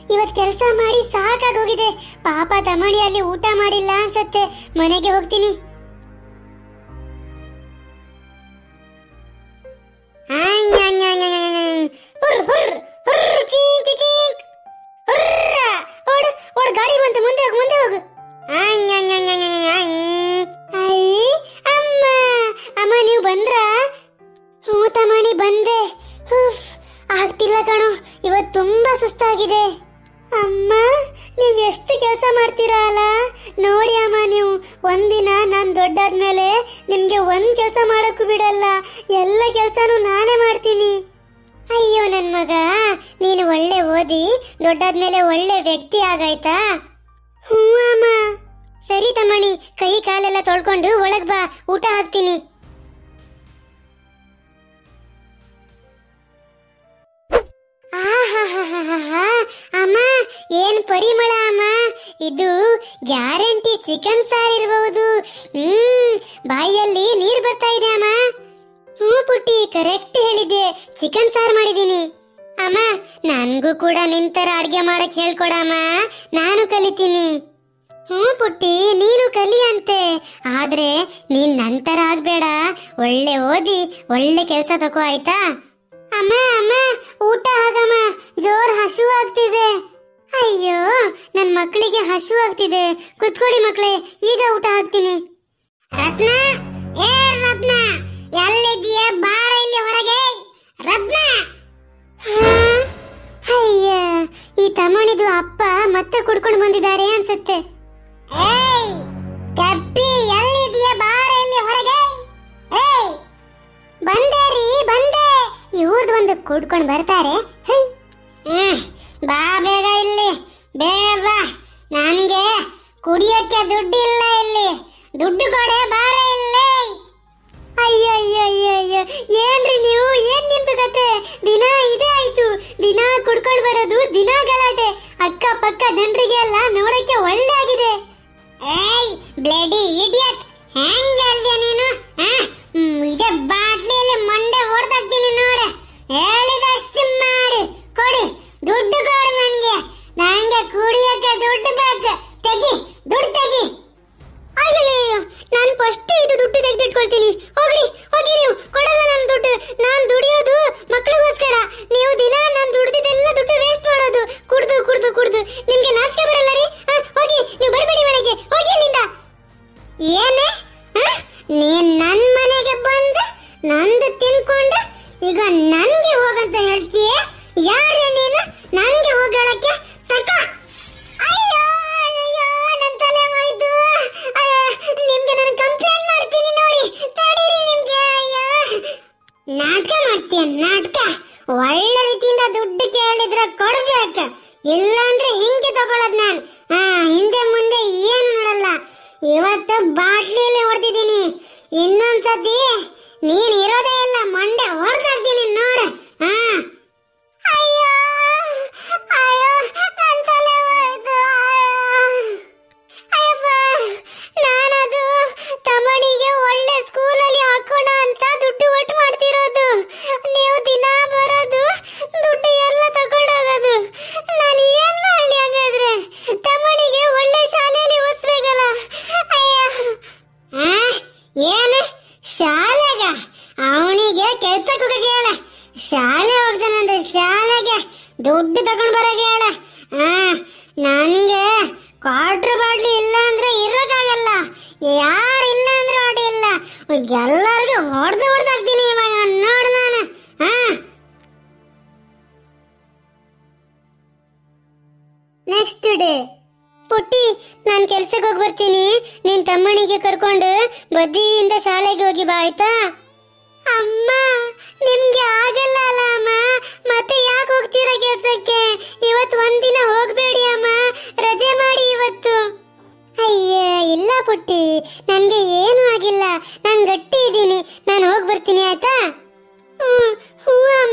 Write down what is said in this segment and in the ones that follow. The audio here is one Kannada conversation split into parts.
ಇವತ್ ಕೆಲಸ ಮಾಡಿ ಸಾಕಾಗೋಗಿದೆ ಪಾಪ ತಮಣಿ ಅಲ್ಲಿ ಊಟ ಮಾಡಿಲ್ಲ ಅನ್ಸತ್ತೆ ಮನೆಗೆ ಹೋಗ್ತೀನಿ ಹುರ್, ಹುರ್, ಹುರ್, ಕೀಕ್, ಕೀಕ್. ಹುರ್ರ, ಓಡು, ಓಡು, ಗಾಡಿ ಬಂತು ಮುಂದೆ ಹೋಗು ಮುಂದೆ ಹೋಗು ಅಯ್ಯ ಅಮ್ಮ ಅಮ್ಮ ನೀವು ಬಂದ್ರಾ ಹ್ಞೂ ತಮಣಿ ಬಂದೆ ಹುಫ್, ಆಗ್ತಿಲ್ಲ ಕಣೋ ಇವತ್ತು ತುಂಬಾ ಸುಸ್ತಾಗಿದೆ ಅಮ್ಮ ನೀವು ಎಷ್ಟು ಕೆಲಸ ಮಾಡ್ತೀರಾ ಅಲ್ಲ ನೋಡಿ ಅಮ್ಮ ನೀವು ಒಂದಿನ ನಾನು ದೊಡ್ಡಾದ್ಮೇಲೆ ನಿಮ್ಗೆ ಒಂದ್ ಕೆಲಸ ಮಾಡಕ್ಕೂ ಬಿಡಲ್ಲ ಎಲ್ಲ ಕೆಲಸನೂ ನಾನೇ ಮಾಡ್ತೀನಿ ಅಯ್ಯೋ ನನ್ ಮಗ ನೀನು ಒಳ್ಳೆ ಓದಿ ದೊಡ್ಡಾದ್ಮೇಲೆ ಒಳ್ಳೆ ವ್ಯಕ್ತಿ ಆಗಾಯ್ತಾ ಹ್ಞೂ ಅಮ್ಮ ಸರಿ ತಮ್ಮಣಿ ಕೈ ಕಾಲೆಲ್ಲ ತೊಳ್ಕೊಂಡು ಒಳಗ್ ಬಾ ಊಟ ಹಾಕ್ತೀನಿ ಆಹಾಹಾಹಾಹಾ. ಅಮ್ಮ ಏನ್ ಪರಿಮಳ ಅಮ್ಮ ಇದು ಗ್ಯಾರಂಟಿ ಚಿಕನ್ ಸಾರ್ ಇರಬಹುದು ಹ್ಮ್ ಬಾಯಲ್ಲಿ ನೀರ್ ಬರ್ತಾ ಇದೆ ಅಮ್ಮ ಹ್ಞೂ ಪುಟ್ಟಿ ಕರೆಕ್ಟ್ ಹೇಳಿದ್ದೆ ಚಿಕನ್ ಸಾರ್ ಮಾಡಿದೀನಿ ಅಮ್ಮ ನನ್ಗೂ ಕೂಡ ನಿಂತರ ಅಡ್ಗೆ ಮಾಡಕ್ ಹೇಳ್ಕೊಡಮ್ಮ ನಾನು ಕಲಿತೀನಿ ಹ್ಞೂ ಪುಟ್ಟಿ ನೀನು ಕಲಿ ಅಂತೆ ಆದ್ರೆ ನೀನ್ ನಂತರ ಆಗ್ಬೇಡ ಒಳ್ಳೆ ಓದಿ ಒಳ್ಳೆ ಕೆಲಸ ತಗೋ ಆಯ್ತಾ ಅಮ್ಮ ಅಮ್ಮ ಊಟ ಆಗಮ್ಮ ಜೋರ್ ಹಸು ಆಗ್ತಿದೆ ಅಯ್ಯೋ ನನ್ ಮಕ್ಕಳಿಗೆ ಹಸು ಆಗ್ತಿದೆ ಕುತ್ಕೊಳ್ಳಿ ಮಕ್ಕಳೇ ಈಗ ಊಟ ಹಾಕ್ತೀನಿ ರತ್ನ ಏ ರತ್ನ ಎಲ್ಲಿದ್ದೀಯ ಬಾರ ಇಲ್ಲಿ ಹೊರಗೆ ರತ್ನ ಅಯ್ಯ ಈ ತಮ್ಮನಿದು ಅಪ್ಪ ಮತ್ತೆ ಕುಡ್ಕೊಂಡು ಬಂದಿದ್ದಾರೆ ಅನ್ಸುತ್ತೆ ಏಯ್ ಕಪ್ಪಿ ಎಲ್ಲಿದ್ದೀಯ ಬಾರ ಇಲ್ಲಿ ಹೊರಗೆ ಏಯ್ ಬಂದೆ ರೀ ಬಂದೆ ಇವ್ರದ್ದು ಒಂದು ಕೂಡ್ಕೊಂಡು ಬರ್ತಾರೆ ಹೈ. ಹ್ಮ್, ಬಾ ಬೇಗ ಇಲ್ಲಿ ಬೇಗ ಬಾ ನನ್ಗೆ ಕುಡಿಯಕ್ಕೆ ದುಡ್ಡಿಲ್ಲ ಇಲ್ಲಿ ದುಡ್ಡು ಕೊಡೆ ಬಾರ ಇಲ್ಲಿ ಅಯ್ಯೋ ಅಯ್ಯೋ ಅಯ್ಯೋ ಅಯ್ಯೋ ಏನ್ರಿ ನೀವು ಏನ್ ನಿಮ್ದು ಕತೆ ದಿನ ಇದೇ ಆಯ್ತು ದಿನ ಕುಡ್ಕೊಂಡು ಬರೋದು ದಿನ ಗಲಾಟೆ ಅಕ್ಕ ಪಕ್ಕ ಜನರಿಗೆ ಎಲ್ಲ ನೋಡಕ್ಕೆ ಒಳ್ಳೆ ಆಗಿದೆ ಏಯ್ ಬ್ಲೇಡಿ ಇಡಿಯಟ್ ಹೆಂಗ್ ಹೇಳ್ದೆ ನೀನು ಆ? ಹ್ಮ್, ಇದೇ ಬಾಟ್ಲಿಯಲ್ಲಿ ಮಂಡೆ ಹೊಡೆದಾಕ್ತೀನಿ ನೋಡು ಹೇಳಿದಷ್ಟು ಮಾಡು ಕೊಡಿ ದುಡ್ಡು ಕೊಡು ನನ್ಗೆ ನಂಗೆ ಕುಡಿಯಕ್ಕೆ ದುಡ್ಡು ಬೇಕು ತೆಗಿ ದುಡ್ಡು ತೆಗಿ ಅಯ್ಯಯ್ಯೋ ನಾನು ಫಸ್ಟ್ ಇದು ದುಡ್ಡು ತೆಗೆದಿಟ್ಕೊಳ್ತೀನಿ ಹೋಗ್ರಿ ಹೋಗಿ ನೀವು ಕೊಡಲ್ಲ ನನ್ನ ದುಡ್ಡು ನಾನು ದುಡಿಯೋದು ಮಕ್ಕಳಿಗೋಸ್ಕರ ನೀವು ದಿನ ನಾನು ದುಡ್ದಿದ್ದೆಲ್ಲ ದುಡ್ಡು ವೇಸ್ಟ್ ಮಾಡೋದು ಕುಡ್ದು ಕುಡ್ದು ಕುಡ್ದು ನಿಮ್ಗೆ ನಾಚಿಕೆ ಬರಲ್ಲ ರೀ ಆ, ಹೋಗಿ ನೀವು ಬರಬೇಡಿ ಮನೆಗೆ ಹೋಗಿ ಇಲ್ಲಿಂದ ಏನೇ ಆ? ನೀನ್ ನನ್ ಮನೆಗೆ ಬಂದ ನಂದು ತಿನ್ಕೊಂಡ ಈಗ ನನ್ಗೆ ಹೋಗಂತ ಹೇಳ್ತೀಯ ಯಾರೇ ನೀನು ನನ್ಗೆ ಹೋಗಳಕ್ಕೆ ತಕ್ಕ ಅಯ್ಯೋ ಅಯ್ಯೋ ನನ್ ತಲೆ ಹೋಯ್ತು ಅಯ್ಯೋ, ನಿಮ್ಗೆ ನಾನು ಕಂಪ್ಲೇಂಟ್ ಮಾಡ್ತೀನಿ ನೋಡಿ ತಡೀರಿ ನಿಮ್ಗೆ ಅಯ್ಯೋ ನಾಟಕ ಮಾಡ್ತೀಯ ನಾಟಕ ಒಳ್ಳೆ ರೀತಿಯಿಂದ ದುಡ್ಡು ಕೇಳಿದ್ರೆ ಕೊಡ್ಬೇಕು ಇಲ್ಲಾಂದ್ರೆ ಹಿಂಗೆ ತಗೊಳದ್ ನಾನು ಹಾ ಹಿಂದೆ ಮುಂದೆ ಏನ್ ನೋಡಲ್ಲ ಇವತ್ತು ಬಾಟ್ಲಿಯಲ್ಲಿ ಹೊಡೆದಿದ್ದೀನಿ ಇನ್ನೊಂದ್ಸತಿ ನೀನ್ ಇರೋದೇ ಇಲ್ಲ ಮಂಡೆ ಹೊಡೆದಾಕ್ತೀನಿ ನೋಡು ಹಾ ಅಯ್ಯೋ ಅಯ್ಯೋ ನನ್ ತಲೆ ಹೋಯ್ತು ಅಯ್ಯಪ್ಪ ನಾನದು ತಮಣಿಗೆ ಒಳ್ಳೆ ಸ್ಕೂಲಲ್ಲಿ ಹಾಕೋಣ ಅಂತ ದುಡ್ಡು ಒಟ್ಟು ಮಾಡ್ತಿರೋದು ನೀವು ದಿನ ಬರೋದು ದುಡ್ಡು ಎಲ್ಲ ತಗೊಂಡೋಗೋದು ನಾನು ಏನ್ ಮಾಡ್ಲಿ ಹಾಗಾದ್ರೆ ತಮಣಿಗೆ ಒಳ್ಳೆ ಶಾಲೆಯಲ್ಲಿ ಓದಿಸ್ಬೇಕಲ್ಲ ಅಯ್ಯ ಆ? ಏನು ಶಾಲೆಗ ಅವನಿಗೆ ಕೆಲ್ಸಕ್ಕೆ ಹೋಗಕ್ಕೆ ಹೇಳ ಶಾಲೆ ಹೋಗ್ತಾನಂದ್ರೆ ಶಾಲೆಗೆ ದುಡ್ಡು ತಗೊಂಡ್ ಬರಕ್ಕೆ ಹೇಳ ಆ ನನ್ಗೆ ಕ್ವಾರ್ಟರ್ ಬಾಟ್ಲಿ ಇಲ್ಲ ಅಂದ್ರೆ ಇರೋಕ್ಕಾಗಲ್ಲ ಯಾರು ಇಲ್ಲ ಅಂದ್ರೆ ಅಡ್ಡಿ ಇಲ್ಲ ಎಲ್ಲರಿಗೂ ಹೊಡೆದು ಹೊಡೆದಾಕ್ತೀನಿ ಇವಾಗ ನೋಡು ನಾನು ಹಾ ನೆಕ್ಸ್ಟ್ ಡೇ ಪುಟ್ಟಿ ನಾನು ಕೆಲ್ಸಕ್ಕೆ ಹೋಗಿ ಬರ್ತೀನಿ ನಿನ್ ತಮ್ಮನಿಗೆ ಕರ್ಕೊಂಡು ಬದಿಯಿಂದ ಶಾಲೆಗೆ ಹೋಗಿ ಬಾ ಆಯ್ತಾ ಅಮ್ಮ ನಿಮ್ಗೆ ಆಗಲ್ಲ ಅಲ್ಲ ಅಮ್ಮ ಮತ್ತೆ ಯಾಕೆ ಹೋಗ್ತೀರಾ ಕೆಲ್ಸಕ್ಕೆ ಇವತ್ತು ಒಂದಿನ ಹೋಗ್ಬೇಡಿ ಅಮ್ಮ ರಜೆ ಮಾಡಿ ಇವತ್ತು ಅಯ್ಯ ಇಲ್ಲ ಪುಟ್ಟಿ ನನ್ಗೆ ಏನೂ ಆಗಿಲ್ಲ ನಾನು ಗಟ್ಟಿ ಇದ್ದೀನಿ ನಾನು ಹೋಗಿ ಬರ್ತೀನಿ ಆಯ್ತಾ ಹ್ಮ್ ಹ್ಞೂ ಅಮ್ಮ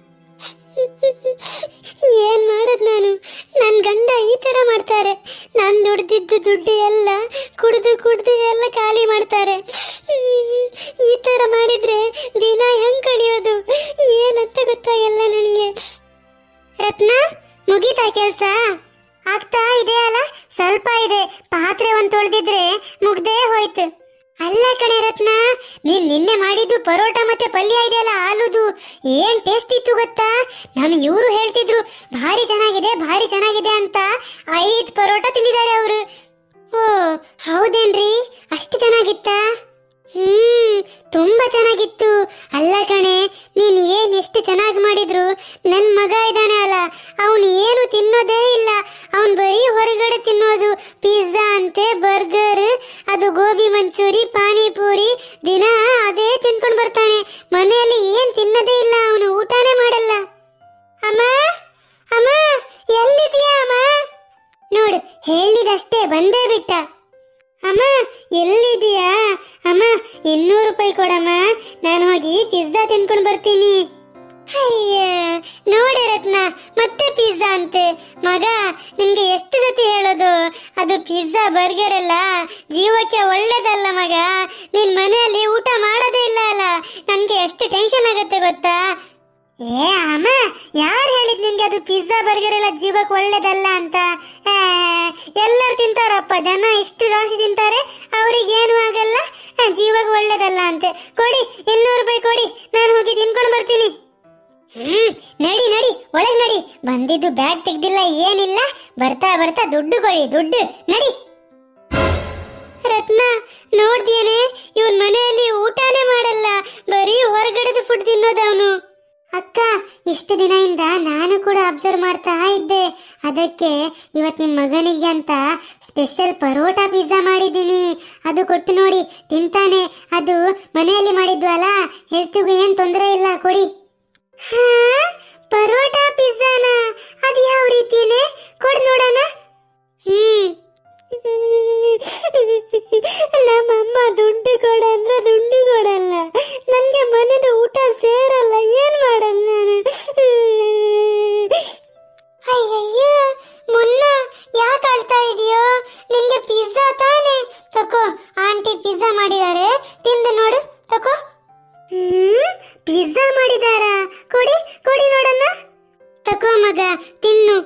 ಏನ್ ಮಾಡೋದ್ ನಾನು ನನ್ ಗಂಡ ಈ ತರ ಮಾಡ್ತಾರೆ ನಾನ್ ದುಡ್ದಿದ್ದು ದುಡ್ಡು ಎಲ್ಲ ಕುಡ್ದು ಕುಡ್ದು ಎಲ್ಲ ಖಾಲಿ ಮಾಡ್ತಾರೆ ಈ ತರ ಮಾಡಿದ್ರೆ ದಿನ ಹೆಂಗ್ ಕಳಿಯೋದು ಏನಂತ ಗೊತ್ತಾಗಲ್ಲ ನನಗೆ ರತ್ನ ಮುಗೀತಾ ಕೆಲ್ಸ ಆಗ್ತಾ ಇದೆ ಅಲ್ಲ ಸ್ವಲ್ಪ ಇದೆ ಪಾತ್ರೆ ಒಂದ್ ತೊಳ್ದಿದ್ರೆ ಮುಗ್ದೇ ಹೋಯ್ತು ಅಲ್ಲ ಕಣೆ ರತ್ನ ನೀನ್ ನಿನ್ನೆ ಮಾಡಿದ್ದು ಪರೋಟ ಮತ್ತೆ ಪಲ್ಯ ಇದೆಯಲ್ಲ ಆಲೂದು ಏನ್ ಟೇಸ್ಟ್ ಇತ್ತು ಗೊತ್ತಾ ನಮ್ ಇವರು ಹೇಳ್ತಿದ್ರು ಭಾರಿ ಚೆನ್ನಾಗಿದೆ ಭಾರಿ ಚೆನ್ನಾಗಿದೆ ಅಂತ ಐದ್ ಪರೋಟ ತಿಂದಿದ್ದಾರೆ ಅವರು ಓ ಹೌದೇನ್ರಿ ಅಷ್ಟು ಚೆನ್ನಾಗಿತ್ತಾ ಹ್ಮ್ ತುಂಬಾ ಚೆನ್ನಾಗಿತ್ತು ಅಲ್ಲ ಕಣೆ ನೀನ್ ಏನ್ ಎಷ್ಟು ಚೆನ್ನಾಗಿ ಮಾಡಿದ್ರು ನನ್ ಮಗ ಇದ್ದಾನೆ ಅಲ್ಲ ಅವನು ಏನು ತಿನ್ನೋದೇ ಇಲ್ಲ ಅವನ್ ಬರೀ ಹೊರಗಡೆ ತಿನ್ನೋದು ಪಿಜ್ಜಾ ಅಂತೆ ಬರ್ಗರ್ ಅದು ಗೋಬಿ ಮಂಚೂರಿ ಪಾನಿಪೂರಿ ದಿನ ಅದೇ ತಿನ್ಕೊಂಡ್ ಬರ್ತಾನೆ ಮನೆಯಲ್ಲಿ ಏನ್ ತಿನ್ನೋದೇ ಇಲ್ಲ ಅವನು ಊಟನೇ ಮಾಡಲ್ಲ ಅಮ್ಮ ಅಮ್ಮ ಎಲ್ಲಿದೀಯಾ ಅಮ್ಮ ನೋಡು ಹೇಳಿದಷ್ಟೇ ಬಂದೇ ಬಿಟ್ಟ ಅಮ್ಮ ಎಲ್ಲಿದೀಯಾ ಅಮ್ಮ ಇನ್ನೂರು ರೂಪಾಯಿ ಕೊಡಮ್ಮ ನಾನು ಹೋಗಿ ಪಿಜ್ಜಾ ತಿನ್ಕೊಂಡು ಬರ್ತೀನಿ ಅಯ್ಯ ನೋಡಿ ರತ್ನ ಮತ್ತೆ ಪಿಜ್ಜಾ ಅಂತೆ ಮಗ ನಿನ್ಗೆ ಎಷ್ಟು ಸತಿ ಹೇಳೋದು ಅದು ಪಿಜ್ಜಾ ಬರ್ಗರ್ ಎಲ್ಲ ಜೀವಕ್ಕೆ ಒಳ್ಳೇದಲ್ಲ ಮಗ ನಿನ್ ಮನೆಯಲ್ಲಿ ಊಟ ಮಾಡೋದೇ ಇಲ್ಲ ಅಲ್ಲ ನನ್ಗೆ ಎಷ್ಟು ಟೆನ್ಷನ್ ಆಗತ್ತೆ ಗೊತ್ತಾ ಏ ಅಮ್ಮ ಯಾರು ಹೇಳಿದ್ ನಿನ್ಗೆ ಅದು ಪಿಜ್ಜಾ ಬರ್ಗರ್ ಎಲ್ಲ ಜೀವಕ್ಕೆ ಒಳ್ಳೇದಲ್ಲ ಅಂತ ಆ, ಎಲ್ಲರೂ ತಿಂತಾರಪ್ಪ ಜನ ಇಷ್ಟು ರಾಶಿ ತಿಂತಾರೆ ಅವ್ರಿಗೆ ಏನು ಆಗಲ್ಲ ಆ, ಜೀವಕ್ಕೆ ಒಳ್ಳೇದಲ್ಲ ಅಂತೆ ಕೊಡಿ ಇನ್ನೂರು ರೂಪಾಯಿ ಕೊಡಿ ನಾನು ಹೋಗಿ ತಿನ್ಕೊಂಡು ಬರ್ತೀನಿ ಹ್ಮ್ ನಡಿ ನಡಿ ಒಳಗ್ ನಡಿ ಬಂದಿದ್ದು ಬ್ಯಾಗ್ ತೆಗ್ದಿಲ್ಲ ಏನಿಲ್ಲ ಬರ್ತಾ ಬರ್ತಾ ದುಡ್ಡು ಕೊಡಿ ದುಡ್ಡು ನಡಿ ರತ್ನ ನೋಡ್ದೇನೆ ಇವನ್ ಮನೆಯಲ್ಲಿ ಊಟನೇ ಮಾಡಲ್ಲ ಬರೀ ಹೊರಗಡೆದು ಫುಡ್ ತಿನ್ನೋದವನು ಅಕ್ಕ ಇಷ್ಟು ದಿನದಿಂದ ನಾನು ಕೂಡ ಅಬ್ಸರ್ವ್ ಮಾಡ್ತಾ ಇದ್ದೆ ಅದಕ್ಕೆ ಇವತ್ ನಿಮ್ ಮಗನಿಗೆ ಅಂತ ಸ್ಪೆಷಲ್ ಪರೋಟ ಪಿಜ್ಜಾ ಮಾಡಿದ್ದೀನಿ ಅದು ಕೊಟ್ಟು ನೋಡಿ ತಿಂತಾನೆ ಅದು ಮನೆಯಲ್ಲಿ ಮಾಡಿದ್ವು ಅಲ್ಲ ಹೆಲ್ತಿಗೂ ಏನ್ ತೊಂದರೆ ಇಲ್ಲ ಕೊಡಿ ಹಾ ಪರೋಟ ಪಿಜ್ಜಾನ ಅದು ಯಾವ ರೀತಿನೇ ಕೊಡ್ ನೋಡೋಣ ಹ್ಮ್ ನಮ್ಮಮ್ಮ ದುಡ್ಡು ಕೊಡ ಅಂದ್ರೆ ದುಡ್ಡು ಕೊಡಲ್ಲ ನನಗೆ ಮನೆದು ಊಟ ಸೇರಲ್ಲ ಏನ್ ಮಾಡಲ್ಲ ನಾನು ಅಯ್ಯಯ್ಯೋ ಮುನ್ನ ಯಾಕೆ ಆಡ್ತಾ ಇದೆಯೋ ನಿನ್ಗೆ ಪಿಜ್ಜಾ ತಾನೆ ತಕೋ ಆಂಟಿ ಪಿಜ್ಜಾ ಮಾಡಿದ್ದಾರೆ ತಿಂದು ನೋಡು ತಕೋ ಹ್ಮ್ ಪಿಜ್ಜಾ ಮಾಡಿದಾರಾ ಕೊಡಿ ಕೊಡಿ ನೋಡಣ್ಣ ತಕೋ ಮಗ ತಿನ್ನು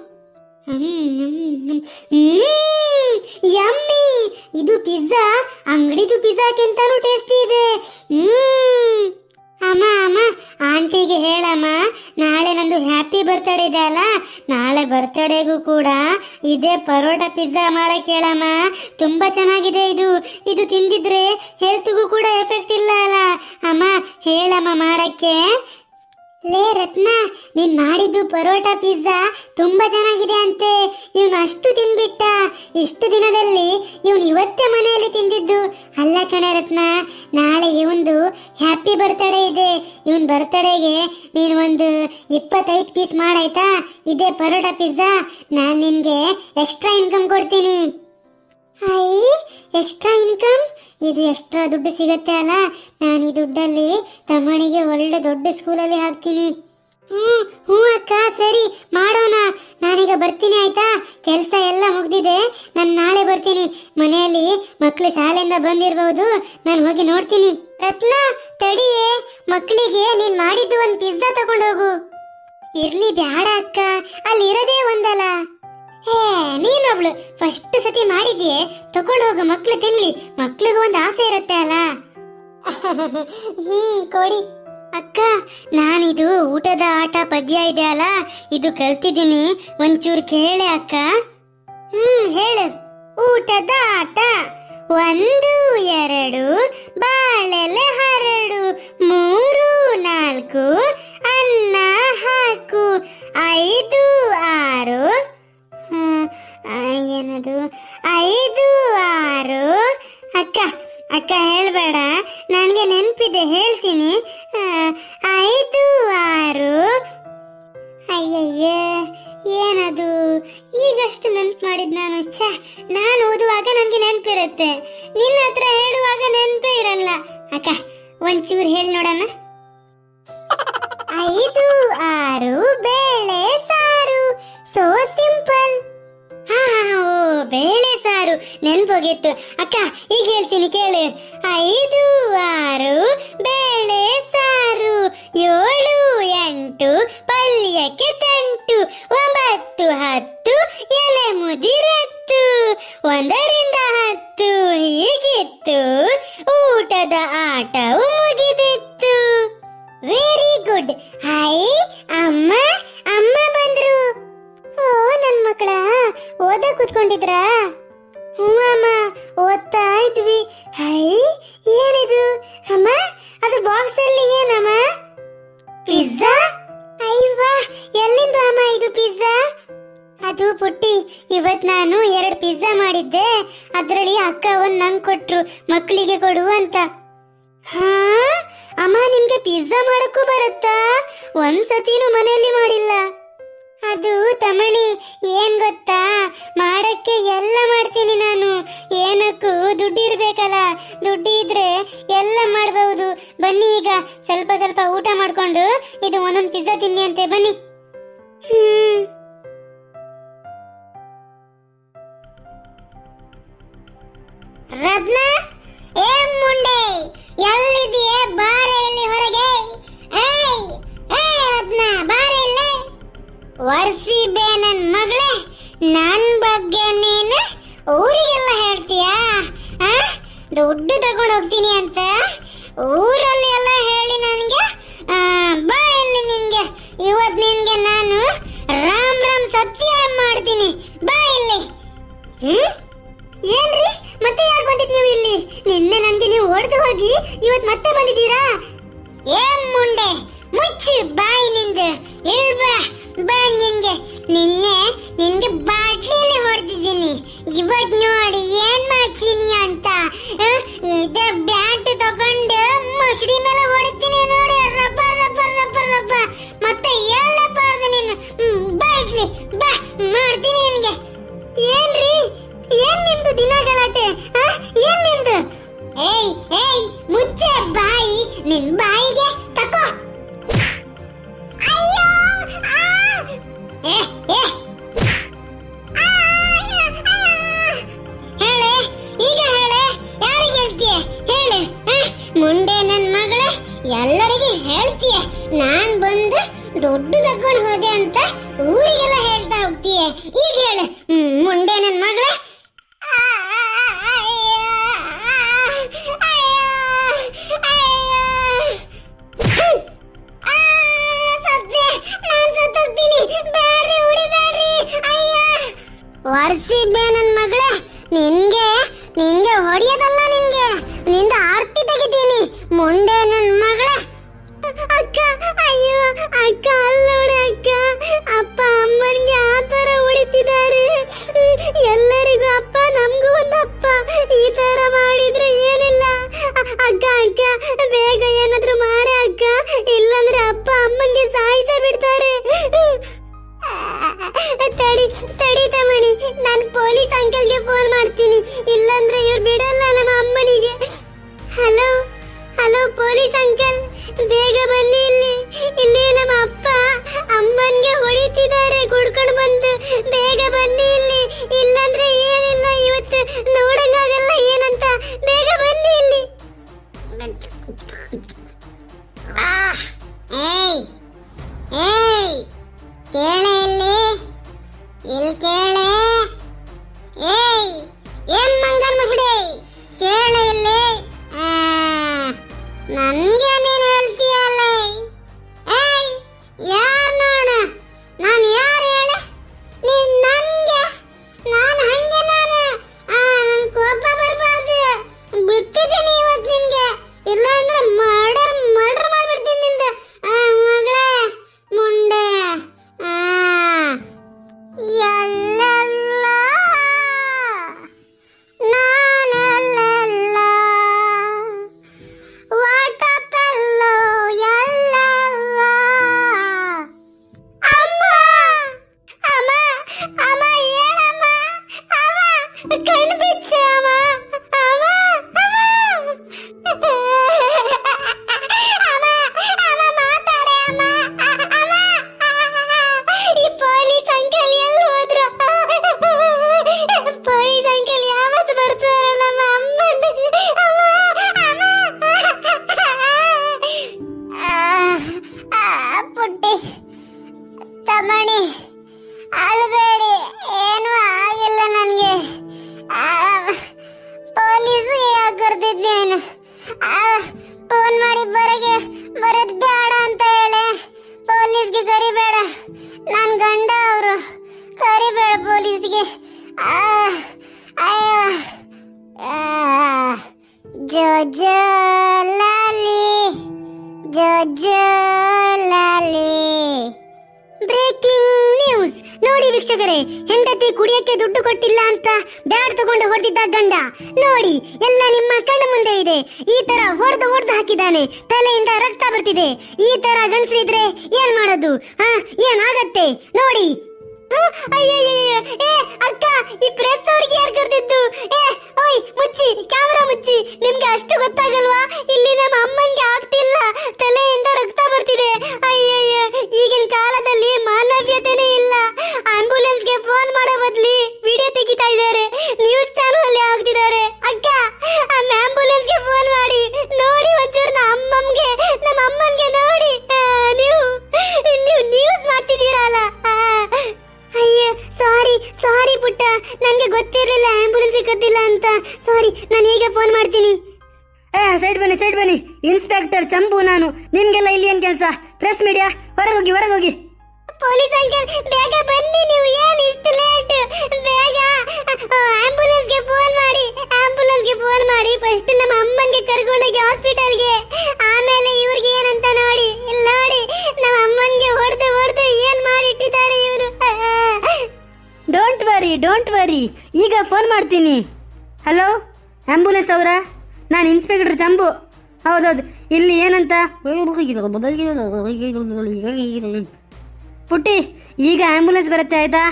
ಯಮ್ಮಿ ಇದು ಪಿಜ್ಜಾ ಅಂಗಡಿದು ಪಿಜ್ಜಾಕ್ಕಿಂತನೂ ಟೇಸ್ಟಿ ಇದೆ ಹ್ಮ್ ಅಮ್ಮ ಅಮ್ಮ ಆಂಟಿಗೆ ಹೇಳಮ್ಮ ನಾಳೆ ನಂದು ಹ್ಯಾಪಿ ಬರ್ತ್ಡೇ ಇದೆ ಅಲ್ಲ ನಾಳೆ ಬರ್ತ್ಡೇಗೂ ಕೂಡ ಇದೇ ಪರೋಟ ಪಿಜ್ಜಾ ಮಾಡಕ್ ಹೇಳಮ್ಮ ತುಂಬಾ ಚೆನ್ನಾಗಿದೆ ಇದು ಇದು ತಿಂದಿದ್ರೆ ಹೆಲ್ತ್ಗೂ ಕೂಡ ಎಫೆಕ್ಟ್ ಇಲ್ಲ ಅಲ್ಲ ಅಮ್ಮ ಹೇಳಮ್ಮ ಮಾಡಕ್ಕೆ ಲೇ ರತ್ನ ನೀನ್ ಮಾಡಿದ್ದು ಪರೋಟ ಪಿಜ್ಜಾ ತುಂಬಾ ಚೆನ್ನಾಗಿದೆ ಅಂತೆ ಇವನು ಅಷ್ಟು ತಿನ್ಬಿಟ್ಟ ಇಷ್ಟು ದಿನದಲ್ಲಿ ಇವನು ಇವತ್ತೇ ಮನೆಯಲ್ಲಿ ತಿಂದಿದ್ದು ಅಲ್ಲ ಕಣೆ ರತ್ನ ನಾಳೆ ಇವಂದು ಹ್ಯಾಪಿ ಬರ್ತ್ಡೇ ಇದೆ ಇವನ್ ಬರ್ತ್ಡೇಗೆ ನೀನು ಒಂದು ಇಪ್ಪತ್ತೈದು ಪೀಸ್ ಮಾಡಾಯ್ತಾ ಇದೇ ಪರೋಟ ಪಿಜ್ಜಾ ನಾನು ನಿನ್ಗೆ ಎಕ್ಸ್ಟ್ರಾ ಇನ್ಕಮ್ ಕೊಡ್ತೀನಿ ಐ ಎಕ್ಸ್ಟ್ರಾ ಇನ್ಕಮ್ ಇದು ಎಕ್ಸ್ಟ್ರಾ ದುಡ್ಡು ಸಿಗತ್ತೆ ಅಲ್ಲ ನಾನು ಈ ದುಡ್ಡಲ್ಲಿ ತಮ್ಮನಿಗೆ ಒಳ್ಳೆ ದೊಡ್ಡ ಸ್ಕೂಲಲ್ಲಿ ಹಾಕ್ತೀನಿ ಹ್ಞೂ ಹ್ಞೂ ಅಕ್ಕ ಸರಿ ಮಾಡೋಣ ನಾನೀಗ ಬರ್ತೀನಿ ಆಯ್ತಾ ಕೆಲಸ ಎಲ್ಲ ಮುಗ್ದಿದೆ ನಾನು ನಾಳೆ ಬರ್ತೀನಿ ಮನೆಯಲ್ಲಿ ಮಕ್ಕಳು ಶಾಲೆಯಿಂದ ಬಂದಿರಬಹುದು ನಾನು ಹೋಗಿ ನೋಡ್ತೀನಿ ರತ್ನ ತಡಿಯೇ ಮಕ್ಕಳಿಗೆ ನೀನ್ ಮಾಡಿದ್ದು ಒಂದು ಪಿಜ್ಜಾ ತಗೊಂಡು ಹೋಗು ಇರ್ಲಿ ಬ್ಯಾಡ ಅಕ್ಕ ಅಲ್ಲಿ ಇರೋದೇ ಒಂದಲ್ಲ ಹೇ ನೀನೊಬ್ಳು ಫಸ್ಟ್ ಸತಿ ಮಾಡಿದ್ಯೆ ತಗೊಂಡು ಹೋಗು ಮಕ್ಳು ತಿನ್ಲಿ ಮಕ್ಳಿಗೂ ಒಂದು ಆಸೆ ಇರುತ್ತೆ ಅಲ್ಲ ಹ್ಮ್ ಕೊಡಿ ಅಕ್ಕ ನಾನಿದು ಊಟದ ಆಟ ಪದ್ಯ ಇದೆ ಅಲ್ಲ ಇದು ಕಲ್ತಿದ್ದೀನಿ ಒಂಚೂರು ಕೇಳೆ ಅಕ್ಕ ಹ್ಮ್ ಹೇಳು ಊಟದ ಆಟ ಒಂದು ಎರಡು ಬಾಳೆಲೆ ಹರಡು ಮೂರು ನಾಲ್ಕು ಅನ್ನ ಹಾಕು ಐದು ಆರು ಆ, ಆ, ಏನದು ಐದು ಆರು ಅಕ್ಕ ಅಕ್ಕ ಹೇಳ್ಬೇಡ ನನಗೆ ನೆನಪಿದೆ ಹೇಳ್ತೀನಿ ಆ, ಐದು ಆರು ಅಯ್ಯಯ್ಯ ಏನದು ಈಗಷ್ಟು ನೆನ್ಪು ಮಾಡಿದ್ ನಾನು ಛ ನಾನು ಓದುವಾಗ ನನಗೆ ನೆನಪಿರುತ್ತೆ ನಿನ್ನ ಹತ್ರ ಹೇಳುವಾಗ ನೆನಪೇ ಇರಲ್ಲ ಅಕ್ಕ ಒಂಚೂರು ಹೇಳಿ ನೋಡೋಣ ಐದು ಆರು ಬೇಳೆ ಸಾರು ಸೋ ಸಿಂಪಲ್ ಹಾ ಹಾ, ಹಾ, ಓ ಬೇಳೆ ಸಾರು ನೆನ್ಪೋಗಿತ್ತು ಅಕ್ಕ ಈಗ ಹೇಳ್ತೀನಿ ಕೇಳು ಐದು ಆರು ಬೇಳೆ ಸಾರು ಏಳು ಎಂಟು ಪಲ್ಯಕ್ಕೆ ತಂಟು ಒಂಬತ್ತು ಹತ್ತು ಎಲೆ ಮುದಿರತ್ತು ಒಂದರಿಂದ ಹತ್ತು ಹೀಗಿತ್ತು ಊಟದ ಆಟವು ಮುಗಿದಿತ್ತು ವೆರಿ ಗುಡ್ ಹಾಯ್ ಅಮ್ಮ ಅಮ್ಮ ಬಂದ್ರು ಓ ನನ್ ಮಕ್ಕಳ ಓದ ಕೂತ್ಕೊಂಡಿದ್ರಾ ಹ್ಞೂ ಅಮ್ಮ ಓದ್ತಾ ಇದ್ವಿ ಹೈ ಏನಿದು ಅಮ್ಮ ಅದು ಬಾಕ್ಸ್ ಅಲ್ಲಿ ಏನಮ್ಮ ಪಿಜ್ಜಾ ಅಯ್ವಾ ಎಲ್ಲಿಂದ ಅಮ್ಮ ಇದು ಪಿಜ್ಜಾ ಅದು ಪುಟ್ಟಿ ಇವತ್ ನಾನು ಎರಡು ಪಿಜ್ಜಾ ಮಾಡಿದ್ದೆ ಅದರಲ್ಲಿ ಅಕ್ಕ ಒಂದ್ ನಂಗೆ ಕೊಟ್ರು ಮಕ್ಕಳಿಗೆ ಕೊಡು ಅಂತ ಹಾ ಅಮ್ಮ ನಿಮ್ಗೆ ಪಿಜ್ಜಾ ಮಾಡಕ್ಕೂ ಬರುತ್ತಾ ಒಂದ್ಸತಿನೂ ಮನೆಯಲ್ಲಿ ಮಾಡಿಲ್ಲ ಅದು ತಮಣಿ ಏನ್ ಗೊತ್ತಾ ಮಾಡಕ್ಕೆ ಎಲ್ಲ ಮಾಡ್ತೀನಿ ನಾನು ಏನಕ್ಕೂ ದುಡ್ಡು ಇರ್ಬೇಕಲ್ಲ ದುಡ್ಡು ಇದ್ರೆ ಎಲ್ಲ ಮಾಡಬಹುದು ಬನ್ನಿ ಈಗ ಸ್ವಲ್ಪ ಸ್ವಲ್ಪ ಊಟ ಮಾಡ್ಕೊಂಡು ಇದು ಒಂದೊಂದು ಪಿಜ್ಜಾ ತಿನ್ನಿ ಅಂತೆ ಬನ್ನಿ ಹ್ಮ್ ರತ್ನ ಏ ಮುಂಡೆ ಎಲ್ಲಿದೆಯೇ ಬಾರೆ ಇಲ್ಲಿ ಹೊರಗೆ ಏಯ್ ಏಯ್ ರತ್ನ ಬಾರೆ ಇಲ್ಲಿ ವರ್ಷಿ ಬೇ ನನ್ ಮಗಳೇ ನನ್ ಬಗ್ಗೆ ನೀನು ಊರಿಗೆಲ್ಲ ಹೇಳ್ತೀಯಾ ಆ? ದುಡ್ಡು ತಗೊಂಡು ಹೋಗ್ತೀನಿ ಅಂತ ಊರಲ್ಲಿ ಎಲ್ಲ ಹೇಳಿ ನನಗೆ ಬಾ ಇಲ್ಲಿ ನಿನ್ಗೆ ಇವತ್ ನಿನ್ಗೆ ನಾನು ರಾಮ್ ರಾಮ್ ಸತ್ಯ ಮಾಡ್ತೀನಿ ಬಾ ಇಲ್ಲಿ ಹ್ಮ್? ಏನ್ರಿ ಮತ್ತೆ ಯಾಕೆ ಬಂದಿದ್ ನೀವು ಇಲ್ಲಿ ನಿನ್ನೆ ನನ್ಗೆ ನೀವು ಹೊಡೆದು ಹೋಗಿ ಇವತ್ ಮತ್ತೆ ಬಂದಿದ್ದೀರಾ ಏನ್ ಮುಂಡೆ ಮುಚ್ಚಿ ಬಾಯಿ ನಿಂದು ಇಲ್ ಬಾ ಬಾ ನಿನ್ಗೆ ನಿನ್ನೆ ನಿನ್ಗೆ ಬಾಟ್ಲಿಯಲ್ಲಿ ಹೊಡೆದಿದ್ದೀನಿ ಇವತ್ ನೋಡಿ ಏನ್ ಮಾಡ್ತೀನಿ ಅಂತ ಆ, ಇದು ಬ್ಯಾಟ್ ತಗೊಂಡು ಮುಸುಡಿ ಮೇಲೆ ಹೊಡಿತೀನಿ ನೋಡಿ ರಬ್ಬ ರಬ್ಬ ರಬ್ಬ ರಬ್ಬ ಮತ್ತೆ ಹೇಳಬಾರ್ದು ನೀನು ಹ್ಮ್, ಬಾ ಇಲ್ಲಿ ಬಾ ಮಾಡ್ತೀನಿ ನಿನ್ಗೆ ಏನ್ರಿ ಏನ್ ನಿಮ್ದು ದಿನ ಗಲಾಟೆ ಆ? ಏನ್ ನಿಮ್ದು ಏಯ್ ಏಯ್ ಮುಚ್ಚೆ ಬಾಯಿ ನಿನ್ ಬಾಯಿಗೆ ತಕೋ ಅಯ್ಯೋ ಆ! ಏ ಏ ಆ! ಆ! ಹೇಳೆ ಈಗ ಹೇಳೆ ಯಾರಿಗೆ ಹೇಳ್ತೀಯ ಹೇಳು ಆ? ಮುಂದೆ ನನ್ ಮಗಳೇ ಎಲ್ಲರಿಗೂ ಹೇಳ್ತೀಯ ನಾನ್ ಬಂದು ದುಡ್ಡು ತಗೊಂಡು ಹೋದೆ ಅಂತ ಊರಿಗೆಲ್ಲ ಹೇಳ್ತಾ ಹೋಗ್ತೀಯ ಈಗ ಹೇಳು ಹ್ಮ್, ಮುಂದೆ ನನ್ ಮಗಳೇ ಆ, ಆ, ಆ, ಅಯ್ಯೋ, ಆ, ಅಯ್ಯೋ, ಅಯ್ಯೋ. ಹ್ಮ್. ಆ, ಸತ್ರೆ, ನಾನ್ ಸತ್ತೋಗ್ತೀನಿ. ಬ್ಯಾಡ್ರಿ, ಉಳಿಬ್ಯಾಡ್ರಿ. ಅಯ್ಯ. ವರ್ಷಿ ಬೇ ನನ್ ಮಗಳೇ ನಿನ್ಗೆ ನಿನ್ಗೆ ಹೊಡೆಯೋದಲ್ಲ ನಿನ್ಗೆ ನಿಂದ ಆರ್ತಿ ತೆಗಿತೀನಿ ಮುಂದೆ ನನ್ ಮಗಳೇ ಅಕ್ಕ ಅಯ್ಯೋ ಅಕ್ಕ ಅಲ್ಲೋಡ ಅಕ್ಕ ಅಪ್ಪ ಅಮ್ಮನಿಗೆ ಆ ತರ ಹೊಡಿತಿದ್ದಾರೆ ಎಲ್ಲರಿಗೂ ಅಪ್ಪ ನಮಗೂ ಒಂದು ಅಪ್ಪ ಈ ತರ ಮಾಡಿದ್ರೆ ಏನಿಲ್ಲ ಅ- ಅಕ್ಕ ಅಕ್ಕ ಬೇಗ ಏನಾದ್ರೂ ಮಾಡೆ ಅಕ್ಕ ಇಲ್ಲಂದ್ರೆ ಅಪ್ಪ ಅಮ್ಮಂಗೆ ಸಾಯಿಸೇ ಬಿಡ್ತಾರೆ ತಡಿ ತಡಿ ತಮಣಿ ನಾನು ಪೊಲೀಸ್ ಅಂಕಲ್ಗೆ ಫೋನ್ ಮಾಡ್ತೀನಿ ಇಲ್ಲಂದ್ರೆ ಇವ್ರು ಬಿಡಲ್ಲ ನಮ್ಮ ಅಮ್ಮನಿಗೆ ಹಲೋ ಹಲೋ ಪೊಲೀಸ್ ಅಂಕಲ್ ಬೇಗ ಬನ್ನಿ ಇಲ್ಲಿ ಇಲ್ಲಿ ನಮ್ಮ ಅಪ್ಪ ಅಮ್ಮನ್ಗೆ ಹೊಡಿತಿದ್ದಾರೆ ಕುಡ್ಕೊಂಡು ಬಂದು ಬೇಗ ಬನ್ನಿ ಇಲ್ಲಿ ಇಲ್ಲಂದ್ರೆ ಏನಿಲ್ಲ ಇವತ್ತು ನೋಡಂಗಾಗಲ್ಲ ಏನಂತ ಬೇಗ ಬನ್ನಿ ಇಲ್ಲಿ ಆಹ್! ಏಯ್ ಏಯ್ ಕೇಳೆ ಇಲ್ಲಿ ಇಲ್ಲಿ ಕೇಳೆ ಏಯ್ ಏನ್ ಮಂಗನ್ ಮುಸುಡಿ ಕೇಳೆ ಇಲ್ಲಿ ಆ, ನನ್ಗೆ ನೀನ್ ಹೇಳ್ತೀಯಲ್ಲ ಏಯ್ ಯಾರ್ ನೋಡ ನಾನು ಯಾರು ಹೇಳ ನೀನ್ ನನ್ಗೆ ನಾನು ಹಂಗೆ ನಾನು ಆ, ನನ್ ಕೋಪ ಬರ್ಬಾರ್ದು ಬಿಟ್ಟಿದ್ದೀನಿ ಇವತ್ತು ನಿನ್ಗೆ ಇಲ್ಲಾಂದ್ರೆ ಮರ್ಡರ್ ಮರ್ಡರ್ ಮಾಡ್ಬಿಡ್ತೀನಿ ನಿಂದ ಆ, ಮಗಳೇ ಮುಂಡೆ ಆ ಎಲ್ಲೆಲ್ಲ ಕರಿಬೇಡ ಪೊಲೀಸ್ಗೆ ಆ, ಅಯ್ಯೋ. ಆ, ಜೋ ಜೋ ಲಾಲಿ ಜೋ ಜೋ ಲಾಲಿ ಬ್ರೇಕಿಂಗ್ ನ್ಯೂಸ್ ನೋಡಿ ವೀಕ್ಷಕರೇ ಹೆಂಡತಿ ಕುಡಿಯಕ್ಕೆ ದುಡ್ಡು ಕೊಟ್ಟಿಲ್ಲ ಅಂತ ಬ್ಯಾಟ್ ತಗೊಂಡು ಹೊಡೆದಿದ್ದ ಗಂಡ ನೋಡಿ ಎಲ್ಲ ನಿಮ್ಮ ಕಣ್ಣ ಮುಂದೆ ಇದೆ ಈ ತರ ಹೊಡೆದು ಹೊಡೆದು ಹಾಕಿದ್ದಾನೆ ತಲೆಯಿಂದ ರಕ್ತ ಬರ್ತಿದೆ ಈ ತರ ಗಂಡಸರಿದ್ರೆ ಏನ್ ಮಾಡೋದು ಹಾ ಏನಾಗತ್ತೆ ನೋಡಿ ಆ, ಅಯ್ಯಯ್ಯಯ್ಯ. ಏ ಅಕ್ಕ ಈ ಪ್ರೆಸ್ ಅವ್ರಿಗೆ ಯಾರು ಕರೆದಿದ್ದು ಏ ಓಯ್ ಮುಚ್ಚಿ ಕ್ಯಾಮ್ರಾ ಮುಚ್ಚಿ ನಿಮ್ಗೆ ಅಷ್ಟು ಗೊತ್ತಾಗಲ್ವಾ ಇಲ್ಲಿ ನಮ್ಮ ಅಮ್ಮನ್ಗೆ ಆಗ್ತಿಲ್ಲ ತಲೆಯಿಂದ ರಕ್ತ ಬರ್ತಿದೆ ಅಯ್ಯಯ್ಯ ಈಗಿನ ಕಾಲದಲ್ಲಿ ಮಾನವೀಯತೆನೇ ಇಲ್ಲ ಆಂಬ್ಯುಲೆನ್ಸ್ಗೆ ಫೋನ್ ಮಾಡೋ ಬದ್ಲಿ ವಿಡಿಯೋ ತೆಗಿತಾ ಇದ್ದಾರೆ ನ್ಯೂಸ್ ಚಾನಲ್ ಅಲ್ಲಿ ಹಾಕ್ತಿದ್ದಾರೆ ಅಕ್ಕ ಆ ಆಂಬ್ಯುಲೆನ್ಸ್ಗೆ ಫೋನ್ ಮಾಡಿ ನೋಡಿ ಒಂಚೂರು ನಮ್ಮ ಅಮ್ಮಂಗೆ ನಮ್ಮ ಅಮ್ಮನ್ಗೆ ನೋಡಿ ಆ, ನೀವು ನೀವು ನ್ಯೂಸ್ ಮಾಡ್ತಿದ್ದೀರಲ್ಲ ಆ, ಅಯ್ಯ ಸಾರಿ ಸಾರಿ ಪುಟ್ಟ ನನಗೆ ಗೊತ್ತಿರಲಿಲ್ಲ ಆಂಬ್ಯುಲೆನ್ಸ್ ಕದ್ದಿಲ್ಲ ಅಂತ ಸಾರಿ ನಾನು ಈಗ ಫೋನ್ ಮಾಡ್ತೀನಿ ಏ ಸೈಡ್ ಬನ್ನಿ ಸೈಡ್ ಬನ್ನಿ ಇನ್ಸ್ಪೆಕ್ಟರ್ ಚಂಪು ನಾನು ನಿಮ್ಗೆಲ್ಲ ಇಲ್ಲಿ ಏನ್ ಕೆಲಸ ಪ್ರೆಸ್ ಮೀಡಿಯಾ ಹೊರಗೆ ಹೋಗಿ ಹೊರಗೆ ಹೋಗಿ ಪೊಲೀಸ್ ಅಂಕಲ್ ಬೇಗ ಬನ್ನಿ ನೀವು ಏನು ಇಷ್ಟು ಲೇಟ್ ಬೇಗ ಆಂಬ್ಯುಲೆನ್ಸ್ಗೆ ಫೋನ್ ಮಾಡಿ ಆಂಬ್ಯುಲೆನ್ಸ್ಗೆ ಫೋನ್ ಮಾಡಿ ಫಸ್ಟ್ ನಮ್ಮ ಅಮ್ಮನಿಗೆ ಕರ್ಕೊಂಡೋಗಿ ಹಾಸ್ಪಿಟಲ್ಗೆ ಆಮೇಲೆ ಇವ್ರಿಗೆ ಏನಂತ ನೋಡಿ ಇಲ್ಲಿ ನೋಡಿ ನಮ್ಮ ಅಮ್ಮನಿಗೆ ಹೊಡೆದು ಹೊಡೆದು ಏನ್ ಮಾಡಿಟ್ಟಿದ್ದಾರೆ ಇವರು ಡೋಂಟ್ ವರಿ ಡೋಂಟ್ ವರಿ ಈಗ ಫೋನ್ ಮಾಡ್ತೀನಿ ಹಲೋ ಆಂಬುಲೆನ್ಸ್ ಅವರಾ ನಾನು ಇನ್ಸ್ಪೆಕ್ಟರ್ ಚಂಬು ಹೌದೌದು ಇಲ್ಲಿ ಏನಂತ ಪುಟ್ಟಿ ಈಗ ಆಂಬುಲೆನ್ಸ್ ಬರುತ್ತೆ ಆಯ್ತಾ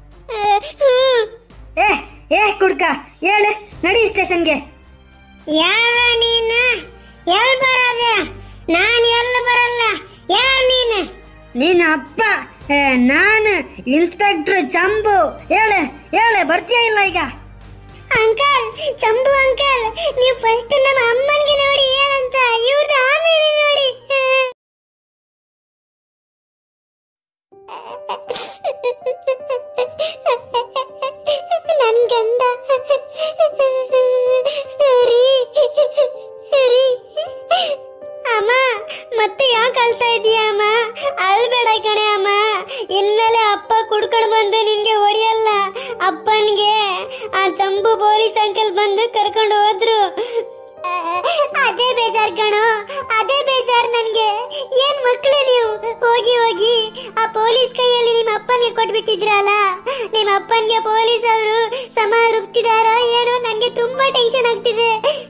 ಏ ಏ ಕುಡ್ಕ ಹೇಳು ನಡಿ ಸ್ಟೇಷನ್ಗೆ ಯಾರ ನೀನು ಎಲ್ ಬರೋದು ನಾನು ಎಲ್ಲಿ ಬರಲ್ಲ ಯಾರು ನೀನು ನಿನ್ನ ಅಪ್ಪ ಏ, ನಾನು ಇನ್ಸ್ಪೆಕ್ಟರ್ ಚಂಬು ಹೇಳು ಹೇಳು ಬರ್ತೀಯ ಇಲ್ಲ ಈಗ ಅಂಕಲ್ ಚಂಬು ಅಂಕಲ್ ನೀವು ಫಸ್ಟ್ ನಮ್ಮ ಅಮ್ಮನಿಗೆ ನೋಡಿ ಏನಂತ ಇವ್ರದ್ದು ಆಮೇಲೆ ನೋಡಿ ನನ್ ಗಂಡ ರೀ ರೀ ಅಮ್ಮ ಮತ್ತೆ ಯಾಕೆ ಅಳ್ತಾ ಇದೀಯ ಅಮ್ಮ ಅಳ್ಬೇಡ ಕಣೆ ಅಮ್ಮ ಇನ್ಮೇಲೆ ಅಪ್ಪ ಕುಡ್ಕೊಂಡು ಬಂದು ನಿನ್ಗೆ ಹೊಡಿಯಲ್ಲ ಅಪ್ಪನ್ಗೆ ಆ ಚಂಬು ಪೊಲೀಸ್ ಅಂಕಲ್ ಬಂದು ಕರ್ಕೊಂಡು ಹೋದ್ರು ಅದೇ ಬೇಜಾರ್ ಕಣೋ ಅದೇ ಬೇಜಾರ್ ನನ್ಗೆ ಏನ್ ಮಕ್ಳು ನೀವು ಹೋಗಿ ಹೋಗಿ ಆ ಪೊಲೀಸ್ ಕೈಯಲ್ಲಿ ನಿಮ್ಮ ಅಪ್ಪನ್ಗೆ ಕೊಟ್ಬಿಟ್ಟಿದ್ರಲ್ಲ ನಿಮ್ಮ ಅಪ್ಪನ್ಗೆ ಪೊಲೀಸ್ ಅವರು ಸಮ ರುಬ್ತಿದಾರೋ ಏನೋ ನನ್ಗೆ ತುಂಬಾ ಟೆನ್ಷನ್ ಆಗ್ತಿದೆ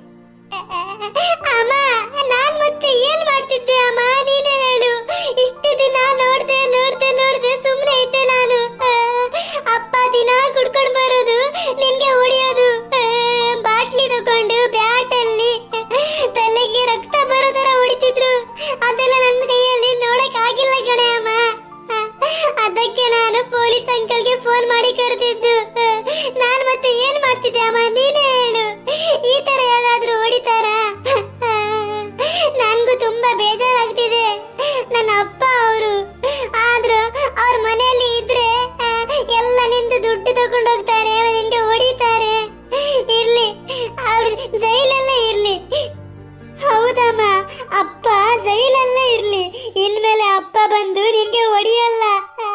ಅಮ್ಮ ನಾನ್ ಮತ್ತೆ ಏನ್ ಮಾಡ್ತಿದ್ದೆ ಅಮ್ಮ ನೀನೇ ಹೇಳು ಇಷ್ಟು ದಿನ ನೋಡ್ದೆ ನೋಡ್ದೆ ನೋಡ್ದೆ ಸುಮ್ನೆ ಇದ್ದೆ ನಾನು ಆ, ಅಪ್ಪ ದಿನ ಕುಡ್ಕೊಂಡ್ ಬರೋದು ನಿನ್ಗೆ ಹೊಡಿಯೋದು ಆ, ಬಾಟ್ಲಿ ತಗೊಂಡು ಬ್ಯಾಟ್ ಅಲ್ಲಿ ತಲೆಗೆ ರಕ್ತ ಬರೋ ತರ ಹೊಡಿತಿದ್ರು ಅದೆಲ್ಲ ನನ್ನ ಕೈಯಲ್ಲಿ ನೋಡಕ್ ಆಗಿಲ್ಲ ಕಣೆ ಅಮ್ಮ ಆ, ಅದಕ್ಕೆ ನಾನು ಪೊಲೀಸ್ ಅಂಕಲ್ಗೆ ಫೋನ್ ಮಾಡಿ ಕರೆದಿದ್ದು ನಾನು ಮತ್ತೆ ಏನ್ ಮಾಡ್ತಿದ್ದೆ ಅಮ್ಮ ನೀನೇ ಹೇಳು ಈ ತರ ಯಾರಾದ್ರೂ ಹೊಡಿತಾರ ನನ್ಗೂ ತುಂಬಾ ಬೇಜಾರಾಗ್ತಿದೆ ನನ್ನ ಅಪ್ಪ ಅವರು ಆದ್ರೂ ಅವ್ರ ಮನೆಯಲ್ಲಿ ಇದ್ರೆ ಆ, ಎಲ್ಲ ನಿಂದು ದುಡ್ಡು ತಗೊಂಡು ಹೋಗ್ತಾರೆ ನಿಂಗೆ ಹೊಡಿತಾರೆ ಇರ್ಲಿ ಅವ್ರು ಜೈಲಲ್ಲೇ ಇರ್ಲಿ ಹೌದಮ್ಮ ಅಪ್ಪ ಜೈಲಲ್ಲೇ ಇರ್ಲಿ ಇನ್ಮೇಲೆ ಅಪ್ಪ ಬಂದು ನಿನ್ಗೆ ಹೊಡಿಯಲ್ಲ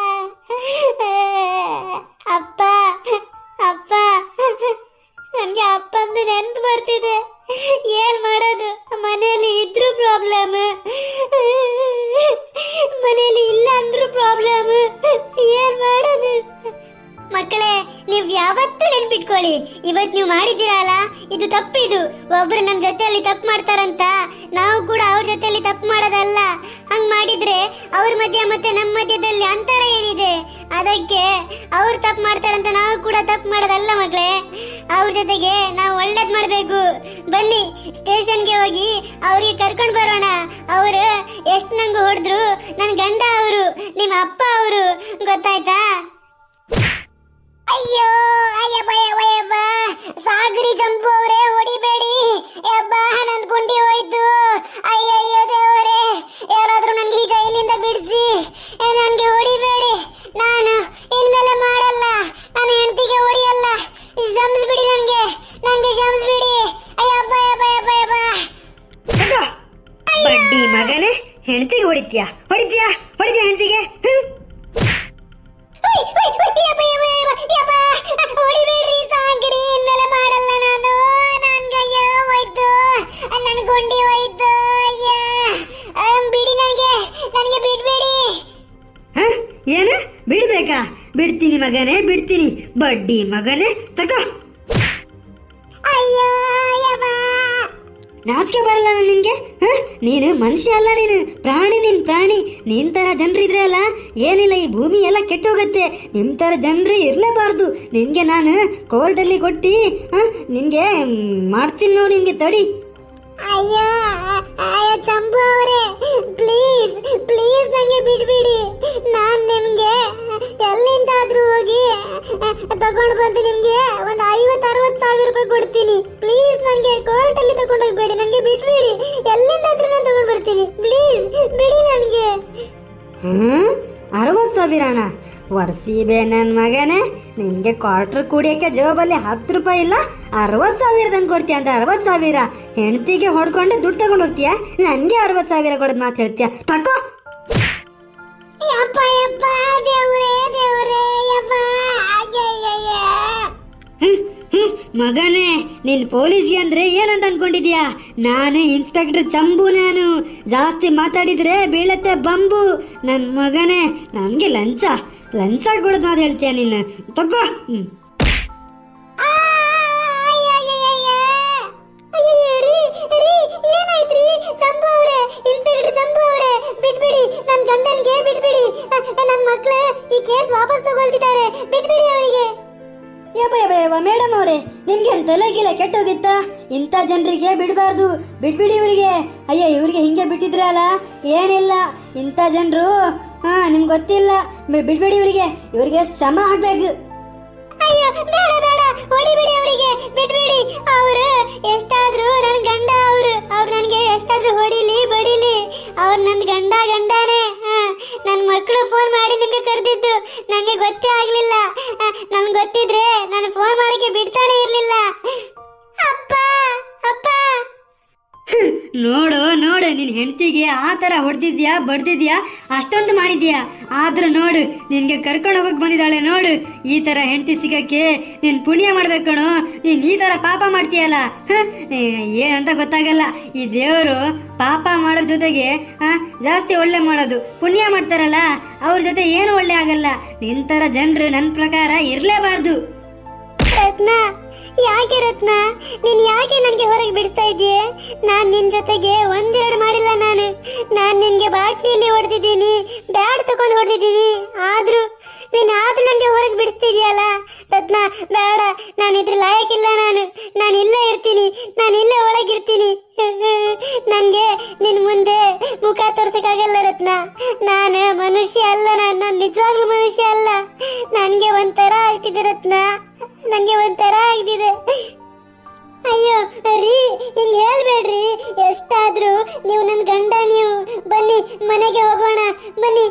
ಅಪ್ಪ ಅಪ್ಪ ನನ್ಗೆ ಅಪ್ಪಂದು ನೆನ್ಪು ಬರ್ತಿದೆ ಏನ್ ಮಾಡೋದು ಮನೆಯಲ್ಲಿ ಇದ್ರು ಪ್ರಾಬ್ಲಮ್ ಮನೆಯಲ್ಲಿ ಇಲ್ಲ ಅಂದ್ರೂ ಪ್ರಾಬ್ಲಮ್ ಏನ್ ಮಾಡೋದು ಮಕ್ಕಳೇ ನೀವ್ ಯಾವತ್ತೂ ನೆನ್ಪಿಟ್ಕೊಳ್ಳಿ ಇವತ್ ನೀವು ಮಾಡಿದ್ದೀರಲ್ಲ ಇದು ತಪ್ಪಿದು ಒಬ್ರು ನಮ್ ಜೊತೆಯಲ್ಲಿ ತಪ್ಪು ಮಾಡ್ತಾರಂತ ನಾವು ಕೂಡ ಅವ್ರ ಜೊತೆಯಲ್ಲಿ ತಪ್ಪು ಮಾಡೋದಲ್ಲ ಹಂಗ್ ಮಾಡಿದ್ರೆ ಅವ್ರ ಮಧ್ಯ ಮತ್ತೆ ನಮ್ಮ ಮಧ್ಯದಲ್ಲಿ ಅಂತರ ಏನಿದೆ ಅದಕ್ಕೆ ಅವ್ರು ತಪ್ಪು ಮಾಡ್ತಾರಂತ ನಾವು ಕೂಡ ತಪ್ಪು ಮಾಡೋದಲ್ಲ ಮಕ್ಕಳೇ ಅವ್ರ ಜೊತೆಗೆ ನಾವು ಒಳ್ಳೇದ್ ಮಾಡ್ಬೇಕು ಬನ್ನಿ ಸ್ಟೇಷನ್ಗೆ ಹೋಗಿ ಅವ್ರಿಗೆ ಕರ್ಕೊಂಡ್ ಬರೋಣ ಅವರು ಎಷ್ಟ್ ನಂಗೆ ಹೊಡೆದ್ರು ನನ್ ಗಂಡ ಅವರು ನಿಮ್ಮ ಅಪ್ಪ ಅವರು ಗೊತ್ತಾಯ್ತಾ ಅಯ್ಯೋ ಅಯ್ಯಪ್ಪ ಅಯ್ಯಪ್ಪ ಸಾಗರಿ ಚಂಪು ಅವರೇ ಹೊಡಿಬೇಡಿ ಯಬ್ಬ ನನ್ ಗುಂಡಿ ಹೋಯ್ತು ಅಯ್ಯಯ್ಯೋ ದೇವರೇ ಯಾರಾದ್ರೂ ನನ್ಗೆ ಈ ಜೈಲಿಂದ ಬಿಡಿಸಿ ನನ್ಗೆ ಹೊಡಿಬೇಡಿ ನಾನು ಇನ್ಮೇಲೆ ಮಾಡಲ್ಲ ನನ್ನ ಹೆಂಡತಿಗೆ ಹೊಡಿಯಲ್ಲ ಕ್ಷಮಿಸ್ಬಿಡಿ ನನ್ಗೆ ನನ್ಗೆ ಕ್ಷಮಿಸ್ಬಿಡಿ ಅಯ್ಯಪ್ಪ ಅಯ್ಯಪ್ಪ ಅಯ್ಯಪ್ಪ ಅಯ್ಯಪ್ಪ ತಗೋ. ಬಡ್ಡಿ ಮಗನೇ ಹೆಂಡತಿಗೆ ಹೊಡಿತೀಯಾ ಹೊಡಿತೀಯಾ ಹೊಡಿತೀಯಾ ಹೆಂಡತಿಗೆ ಉಯ್, ಉಯ್, ಉಯ್, ಅಯ್ಯಪ್ಪ, ಅಯ್ಯಪ್ಪ, ಅಯ್ಯಪ್ಪ. ಬೇಗ ಬಿಡ್ತೀನಿ ಮಗನೇ ಬಿಡ್ತೀನಿ ಬಡ್ಡಿ ಮಗನೇ ತಗೋ ಅಯ್ಯೋ ಯವ್ವ. ನಾಚಿಕೆ ಬರಲ್ಲ ನಿನ್ಗೆ ಹ? ನೀನು ಮನುಷ್ಯ ಅಲ್ಲ ನೀನು ಪ್ರಾಣಿ ನೀನ್ ಪ್ರಾಣಿ ನಿನ್ ತರ ಜನರು ಇದ್ರೆ ಅಲ್ಲ ಏನಿಲ್ಲ ಈ ಭೂಮಿ ಎಲ್ಲ ಕೆಟ್ಟೋಗತ್ತೆ ನಿಮ್ ತರ ಜನರು ಇರ್ಲೇಬಾರ್ದು ನಿನ್ಗೆ ನಾನು ಕೋರ್ಟಲ್ಲಿ ಕೊಟ್ಟಿ ಹ? ನಿನ್ಗೆ ಮ್, ಮಾಡ್ತೀನಿ ನೋಡಿ ನಿನ್ಗೆ ತಡಿ ಅಯ್ಯೋ ಅಯ್ಯೋ ಚಂಬು ಅವರೇ ಪ್ಲೀಸ್ ಪ್ಲೀಸ್ ನಂಗೆ ಬಿಡ್ಬಿಡಿ ನಾನ್ ನಿಮ್ಗೆ ಎಲ್ಲಿಂದಾದ್ರೂ ಹೋಗಿ ತಗೊಂಡು ಬಂದು ನಿಮ್ಗೆ ಒಂದು ಐವತ್ತು ಅರವತ್ತು ಸಾವಿರ ರೂಪಾಯಿ ಕೊಡ್ತೀನಿ ಪ್ಲೀಸ್ ನಂಗೆ ಕೋರ್ಟ್ ಅಲ್ಲಿ ತಗೊಂಡು ಹೋಗ್ಬೇಡಿ ನಂಗೆ ಬಿಡ್ಬಿಡಿ ಎಲ್ಲಿಂದಾದ್ರೂ ನಾನು ತಗೊಂಡು ಬರ್ತೀನಿ ಪ್ಲೀಸ್ ಬಿಡಿ ನನಗೆ ಹ್ಮ್ ಅರವತ್ತು ಸಾವಿರಣ ವರ್ಷಿಬೆ ನನ್ನ ಮಗನೇ ನಿನ್ಗೆ ಕ್ವಾರ್ಟರ್ ಕುಡಿಯಕ್ಕೆ ಜವಾಬಲ್ಲಿ ಹತ್ತು ರೂಪಾಯಿ ಇಲ್ಲ ಅರವತ್ತು ಸಾವಿರ ತಂದು ಕೊಡ್ತೀಯ ಅಂತ ಅರವತ್ತು ಸಾವಿರ ಹೆಂಡತಿಗೆ ಹೊಡ್ಕೊಂಡು ದುಡ್ಡು ತಗೊಂಡು ಹೋಗ್ತೀಯ ನನಗೆ ಅರವತ್ತು ಸಾವಿರ ಕೊಡೋದು ಮಾತು ಹೇಳ್ತೀಯ ತಕೋ ಯಪ್ಪ ಯಪ್ಪ ದೇವ್ರೇ ದೇವ್ರೇ ಯಪ್ಪ ಅಯ್ಯಯ್ಯಯ್ಯ ಹ್ಮ್, ಹ್ಮ್, ಮಗನೇ ನೀನ್ ಪೊಲೀಸ್ಗೆ ಅಂದ್ರೆ ಏನಂತ ಅನ್ಕೊಂಡಿದ್ಯಾ ನಾನು ಇನ್ಸ್ಪೆಕ್ಟರ್ ಚಂಬು ನಾನು ಜಾಸ್ತಿ ಮಾತಾಡಿದ್ರೆ ಬೀಳತ್ತೆ ಬಂಬು ನನ್ ಮಗನೇ ನನ್ಗೆ ಲಂಚ ಲಂಚ ಕೊಡೋದು ಮಾತು ಹೇಳ್ತೀಯ ನೀನು ತಗೋ ಹ್ಮ್ ಏನಾಯ್ತ್ರಿ ಚಂಬು ಅವ್ರೆ ಇನ್ಸ್ಪೆಕ್ಟರ್ ಚಂಬು ಅವ್ರೆ ಬಿಟ್ಬಿಡಿ ನನ್ ಗಂಡನ್ಗೆ ಬಿಟ್ಬಿಡಿ ನನ್ ಮಕ್ಳು ಈ ಕೇಸ್ ವಾಪಸ್ ತಗೊಳ್ತಿದ್ದಾರೆ ಬಿಟ್ಬಿಡಿ ಅವರಿಗೆ ಯಬ್ಬ ಯಬ್ಬ ಯಬ್ಬ ಮೇಡಮ್ ಅವರೇ ನಿಮ್ಗೆ ತಲೆಗಿಲ್ಲ ಕೆಟ್ಟೋಗಿತ್ತ ಇಂಥ ಜನರಿಗೆ ಬಿಡಬಾರ್ದು ಬಿಟ್ಬಿಡಿ ಇವರಿಗೆ ಅಯ್ಯ ಇವ್ರಿಗೆ ಹಿಂಗೆ ಬಿಟ್ಟಿದ್ರೆ ಅಲ್ಲ ಏನಿಲ್ಲ ಇಂಥ ಜನರು ಹಾ ನಿಮ್ಗೆ ಗೊತ್ತಿಲ್ಲ ಬಿ- ಬಿಡ್ಬೇಡಿ ಇವರಿಗೆ ಇವರಿಗೆ ಸಮ ಆಗ್ಬೇಕು ಅಯ್ಯೋ ಬೇಡ ಬೇಡ ಹೊಡಿಬಿಡಿ ಅವರಿಗೆ ಬಿಟ್ಬಿಡಿ ಅವರು ಎಷ್ಟಾದ್ರೂ ನನ್ ಗಂಡ ಅವರು ಅವ್ರು ನನ್ಗೆ ಎಷ್ಟಾದ್ರೂ ಹೊಡಿಲಿ ಬಡಿಲಿ ಅವ್ರು ನನ್ ಗಂಡ ಗಂಡನೇ ಹ, ನನ್ ಮಕ್ಕಳು ಫೋನ್ ಮಾಡಿ ನಿಮ್ಗೆ ಕರೆದಿದ್ದು ನನಗೆ ಗೊತ್ತೇ ಆಗ್ಲಿಲ್ಲ ನನ್ಗೆ ಗೊತ್ತಿದ್ರೆ ನಾನು ಫೋನ್ ಮಾಡಕ್ಕೆ ಬಿಡ್ತಾನೆ ಇರ್ಲಿಲ್ಲ ಅಪ್ಪ ಅಪ್ಪ ನೋಡು ನೋಡು ನಿನ್ ಹೆಂಡತಿಗೆ ಆ ತರ ಹೊಡೆದಿದ್ಯಾ ಬಡ್ದಿದ್ಯಾ ಅಷ್ಟೊಂದು ಮಾಡಿದ್ಯಾ ಆದ್ರೂ ನೋಡು ನಿನ್ಗೆ ಕರ್ಕೊಂಡು ಹೋಗಕ್ ಬಂದಿದ್ದಾಳೆ ನೋಡು ಈ ತರ ಹೆಂಡತಿ ಸಿಗಕ್ಕೆ ನೀನ್ ಪುಣ್ಯ ಮಾಡ್ಬೇಕು ಕಣೋ ನೀನ್ ಈ ತರ ಪಾಪ ಮಾಡ್ತೀಯಲ್ಲ ಹ? ಏ, ಏನಂತ ಗೊತ್ತಾಗಲ್ಲ ಈ ದೇವರು ಪಾಪ ಮಾಡೋದ್ರ ಜೊತೆಗೆ ಆ, ಜಾಸ್ತಿ ಒಳ್ಳೆ ಮಾಡೋದು ಪುಣ್ಯ ಮಾಡ್ತಾರಲ್ಲ ಅವ್ರ ಜೊತೆ ಏನು ಒಳ್ಳೆ ಆಗಲ್ಲ ನಿನ್ ತರ ಜನರು ನನ್ನ ಪ್ರಕಾರ ಇರ್ಲೇಬಾರ್ದು ರತ್ನ ಯಾಕೆ ರತ್ನ ನೀನ್ ಯಾಕೆ ನನ್ಗೆ ಹೊರಗೆ ಬಿಡಿಸ್ತಾ ಇದೀಯ ನಾನ್ ನಿನ್ ಜೊತೆಗೆ ಒಂದೆರಡು ಮಾಡಿಲ್ಲ ನಾನು ನಾನ್ ನಿನ್ಗೆ ಬಾಟ್ಲಿಯಲ್ಲಿ ಹೊಡೆದಿದ್ದೀನಿ ಬ್ಯಾಟ್ ತಗೊಂಡು ಹೊಡೆದಿದ್ದೀನಿ ಆದ್ರೂ ನೀನ್ ಆದ್ರೂ ನನ್ಗೆ ಹೊರಗೆ ಬಿಡಿಸ್ತಿದ್ಯಲ್ಲ ರತ್ನ ಬೇಡ ನಾನು ಇದ್ರ ಲಾಯಕ್ಕಿಲ್ಲ ನಾನು ನಾನು ಇಲ್ಲೇ ಇರ್ತೀನಿ ನಾನು ಇಲ್ಲೇ ಒಳಗಿರ್ತೀನಿ ನನ್ಗೆ ನಿನ್ ಮುಂದೆ ಮುಖ ತೋರ್ಸಕ್ಕಾಗಲ್ಲ ರತ್ನ ನಾನು ಮನುಷ್ಯ ಅಲ್ಲ ನಾನು ನಾನು ನಿಜವಾಗ್ಲೂ ಮನುಷ್ಯ ಅಲ್ಲ ನನ್ಗೆ ಒಂಥರ ಆಗ್ತಿದೆ ರತ್ನ ನಂಗೆ ಒಂಥರ ಆಗ್ತಿದೆ ಅಯ್ಯೋ ರೀ ಹಿಂಗ್ ಹೇಳ್ಬೇಡ್ರಿ ಎಷ್ಟಾದ್ರೂ ನೀವು ನನ್ ಗಂಡ ನೀವು ಬನ್ನಿ ಮನೆಗೆ ಹೋಗೋಣ ಬನ್ನಿ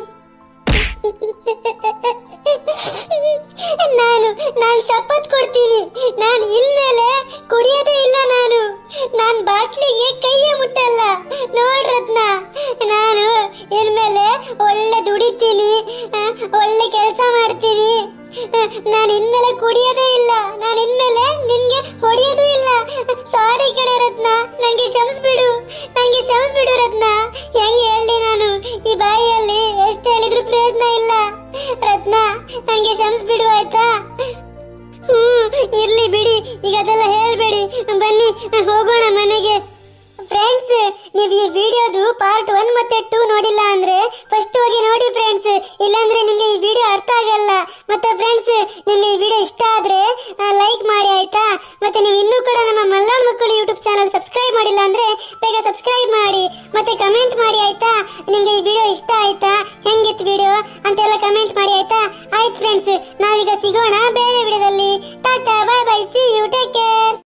ನಾನು ನಾನು ಶಪಥ್ ಕೊಡ್ತೀನಿ ನಾನು ಇನ್ಮೇಲೆ ಕುಡಿಯೋದೇ ಇಲ್ಲ ನಾನು ನಾನು ಬಾಟ್ಲಿಗೆ ಕೈಯೇ ಮುಟ್ಟಲ್ಲ ನೋಡ್ರತ್ನ ನಾನು ಇನ್ಮೇಲೆ ಒಳ್ಳೆ ದುಡಿತೀನಿ ಆ, ಒಳ್ಳೆ ಕೆಲಸ ಮಾಡ್ತೀನಿ ನಾನು ಇನ್ಮೇಲೆ ಕುಡಿಯೋದೇ ಇಲ್ಲ ನಾನು ಇನ್ಮೇಲೆ ನಿನ್ಗೆ ಹೊಡಿಯೋದು ಇಲ್ಲ ಸಾರಿ ಕಡೆ ರತ್ನ ನಂಗೆ ಕ್ಷಮಿಸ್ಬಿಡು ನಂಗೆ ಕ್ಷಮಿಸ್ಬಿಡು ರತ್ನ ಹೆಂಗ್ ಹೇಳಿ ನಾನು ಈ ಬಾಯಿಯಲ್ಲಿ ಎಷ್ಟು ಹೇಳಿದ್ರು ಪ್ರಯೋಜನ ಇಲ್ಲ ರತ್ನ ನಂಗೆ ಕ್ಷಮಿಸ್ಬಿಡು ಆಯ್ತಾ ಹ್ಮ್ ಇರ್ಲಿ ಬಿಡಿ ಈಗ ಅದೆಲ್ಲ ಹೇಳ್ಬೇಡಿ ಬನ್ನಿ ಹೋಗೋಣ ಮನೆಗೆ ಫ್ರೆಂಡ್ಸ್ ನೀವು ಈ ವಿಡಿಯೋದು ಪಾರ್ಟ್ ಒನ್ ಮತ್ತೆ ಟೂ ನೋಡಿಲ್ಲ ಅಂದ್ರೆ ಫಸ್ಟ್ ಹೋಗಿ ನೋಡಿ ಫ್ರೆಂಡ್ಸ್ ಇಲ್ಲಾಂದ್ರೆ ನಿಮ್ಗೆ ಈ ವಿಡಿಯೋ ಅರ್ಥ ಆಗಲ್ಲ ಮತ್ತೆ ಫ್ರೆಂಡ್ಸ್ ನಿಮ್ಗೆ ಈ ವಿಡಿಯೋ ಇಷ್ಟ ಆದ್ರೆ ಲೈಕ್ ಮಾಡಿ ಆಯ್ತಾ ಮತ್ತೆ ನೀವು ಇನ್ನೂ ಕೂಡ ನಮ್ಮ ಮಲ್ನಾಡ್ ಮಕ್ಕಳು ಯೂಟ್ಯೂಬ್ ಚಾನಲ್ ಸಬ್ಸ್ಕ್ರೈಬ್ ಮಾಡಿಲ್ಲ ಅಂದ್ರೆ ಬೇಗ ಸಬ್ಸ್ಕ್ರೈಬ್ ಮಾಡಿ ಮತ್ತೆ ಕಮೆಂಟ್ ಮಾಡಿ ಆಯ್ತಾ ನಿಮ್ಗೆ ಈ ವಿಡಿಯೋ ಇಷ್ಟ ಆಯ್ತಾ ಹೆಂಗಿತ್ತು ವಿಡಿಯೋ ಅಂತೆಲ್ಲ ಕಮೆಂಟ್ ಮಾಡಿ ಆಯ್ತಾ ಆಯ್ತು ಫ್ರೆಂಡ್ಸ್ ನಾವೀಗ ಸಿಗೋಣ ಬೇರೆ ವಿಡಿಯೋದಲ್ಲಿ tata bye bye see you take care